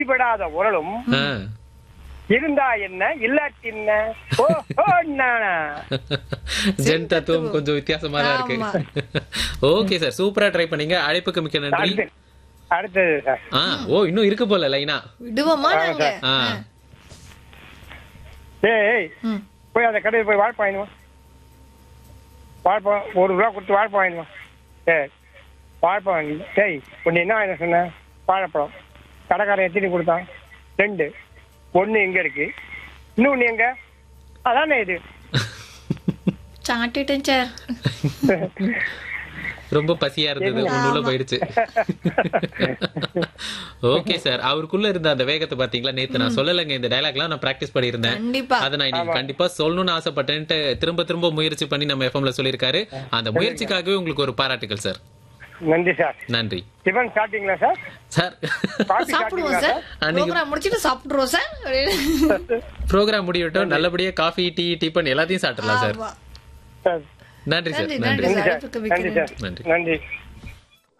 அடிபடாத உரலும் ஆ. இருந்தா என்ன இல்லாட்டி என்ன ஓ ஓ நானா. ஜென் தத்துவம் கொஞ்சம் வித்தியாசமா தான் இருக்கு ஓகே சார் சூப்பரா ட்ரை பண்ணீங்க அழைப்புக்கு மிக்க நன்றி அடுத்து அடுத்தது சார் ஆ ஓ இன்னும் இருக்கு போல லைனா விடுவோமா நாங்க ஆ ஏய் ஏய், ம். போய் அந்த கடையில் போய் வாழைப்பழம் வாங்கினு வா. வாழைப்பழம் ஒரு ரூபா கொடுத்து வாழைப்பழம் வாங்கினு வா. சரி வாழைப்பழம் வாங்கி சரி ஒன்று என்ன வாங்கின சொன்னேன் வாழைப்பழம் கடைக்காரன் எத்தனை கொடுத்தான் ரெண்டு ஒன்று எங்கே இருக்கு இன்னொன்று எங்க அதானே இது சாட்டிட்டேன் சார் ரொம்ப பசியா இருந்தது உள்ள போயிடுச்சு ஓகே சார் அவருக்குள்ள இருந்த அந்த வேகத்தை பாத்தீங்களா நேத்து நான் சொல்லலைங்க இந்த டயலாக்லாம் நான் பிராக்டிஸ் பண்ணியிருந்தேன் கண்டிப்பா அதை நான் இன்னைக்கு கண்டிப்பா சொல்லணும்னு ஆசைப்பட்டேன்ட்டு திரும்ப திரும்ப முயற்சி பண்ணி நம்ம எஃப்எம்ல சொல்லியிருக்காரு அந்த முயற்சிக்காகவே உங்களுக்கு ஒரு பாராட்டுகள் சார் நன்றி சார் நன்றி டிஃபன் சாப்பிட்டீங்களா சார் சார் காஃபி சாப்பிடுவோம் சாப்பிட்டீங்களா சார் சார் ப்ரோக்ராம் முடிச்சிட்டு சாப்பிடுறோம் சார் ப்ரோக்ராம் முடியட்டும் நல்லபடியா காஃபி டீ டிபன் எல்லாத்தையும் சாப்பிடலாம் சார் ஆமா. சார் நன்றி சார் நன்றி நன்றி நன்றி நன்றி சார் சார் அழைப்புக்கு மிக்க நன்றி நன்றி சார் நன்றி நன்றி